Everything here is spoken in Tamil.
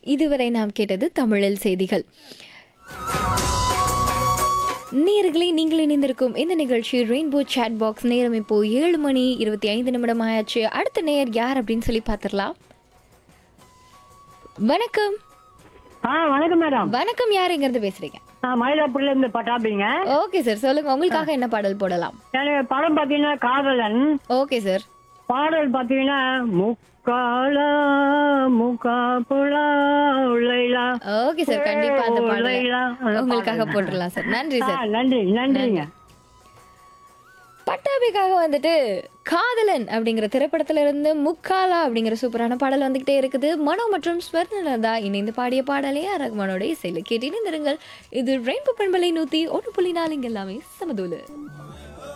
இதுவரை நாம் கேட்டது தமிழில் செய்திகள் நேயர்களே நீங்கள் இணைந்திருக்கும் இந்த நிகழ்ச்சி ரெயின்போ சேட் பாக்ஸ் நேரம் இப்போ ஏழு மணி இருபத்தி ஐந்து நிமிடம் ஆயாச்சு அடுத்த நேயர் யார் அப்படின்னு சொல்லி பார்த்துடலாம் வணக்கம் ஆ வணக்கம் மேடம் வணக்கம் யார் எங்கிருந்து பேசுறீங்க நான் மயிலாப்பூர்ல இருந்து பட்டாபிங்க ஓகே சார் சொல்லுங்க உங்களுக்காக என்ன பாடல் போடலாம் எனக்கு படம் பாத்தீங்கன்னா காதலன் ஓகே சார் பாடல் பாத்தீங்கன்னா முக்காலா முக்கா புலா உள்ளைலா ஓகே சார் கண்டிப்பா அந்த பாடல் உள்ளைலா அந்த உங்களுக்காக பாடல். போட்டுடலாம் சார் நன்றி ஆ, சார் நன்றி நன்றிங்க பட்டாபிக்காக வந்துட்டு காதலன் அப்படிங்கிற திரைப்படத்துல இருந்து முக்காலா அப்படிங்கிற சூப்பரான பாடல் வந்துகிட்டே இருக்குது மனோ மற்றும் ஸ்வர்ணலதா இணைந்து பாடிய பாடலே ரகுமானோட இசையில கேட்டு இணைந்திருங்கள் இது ரெயின்போ பண்பலை நூத்தி ஒன்று புள்ளி நாலு இங்க எல்லாமே சமதூலு